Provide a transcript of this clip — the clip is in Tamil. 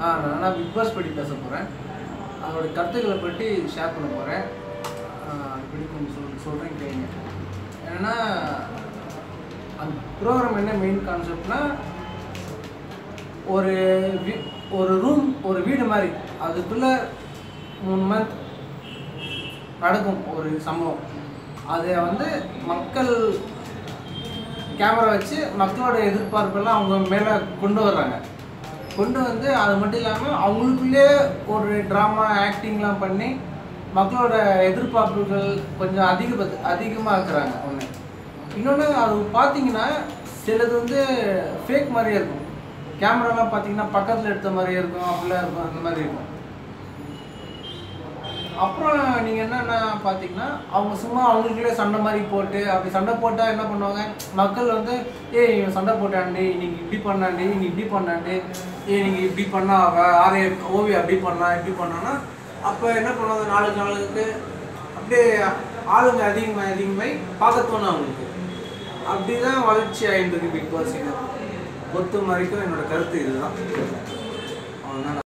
ஆ நான் பிக் பாஸ் பற்றி பேச போகிறேன் அதோட கருத்துக்களை பற்றி ஷேர் பண்ண போகிறேன் இப்படி கொஞ்சம் சொல் சொல்கிறேன் கேளுங்க என்னென்னா அந்த ப்ரோக்ராம் என்ன மெயின் கான்செப்ட்னா ஒரு வீ- ஒரு ரூம் ஒரு வீடு மாதிரி அதுக்குள்ளே மூணு மந்த் நடக்கும் ஒரு சம்பவம் அதை வந்து மக்கள் கேமரா வச்சு மக்களோட எதிர்பார்ப்பெல்லாம் அவங்க மேலே கொண்டு வர்றாங்க கொண்டு வந்து அது மட்டும் இல்லாமல் அவங்களுக்குள்ளே ஒரு ட்ராமா ஆக்டிங்லாம் பண்ணி மக்களோட எதிர்பார்ப்புகள் கொஞ்சம் அதிக அதிகமாக இருக்கிறாங்க ஒன்று இன்னொன்று அது பார்த்தீங்கன்னா சிலது வந்து ஃபேக் மாதிரியே இருக்கும் கேமராலாம் பார்த்தீங்கன்னா பக்கத்தில் எடுத்த மாதிரியே இருக்கும் அப்படிலாம் இருக்கும் அந்த மாதிரி இருக்கும் அப்புறம் நீங்கள் என்னென்ன பார்த்தீங்கன்னா அவங்க சும்மா அவங்களுக்குள்ளே சண்டை மாதிரி போட்டு அப்படி சண்டை போட்டால் என்ன பண்ணுவாங்க மக்கள் வந்து ஏய் இவன் சண்டை போட்டாண்டி இன்னைக்கு இப்படி பண்ணாண்டி இன்னைக்கு இப்படி பண்ணாண்டி ஏய் நீங்கள் இப்படி பண்ணா அவ ஆரே ஓவியா அப்படி பண்ணா இப்படி பண்ணான்னா அப்போ என்ன பண்ணுவாங்க நாளுக்கு நாளுக்கு அப்படியே ஆளுங்க அதிகமாக அதிகமாகி பார்க்க தோணும் அவங்களுக்கு அப்படி தான் வளர்ச்சி ஆகிட்டு இருக்கு பிக் பாஸ் பொறுத்த வரைக்கும் என்னோட கருத்து இதுதான் அவ்வளோதான்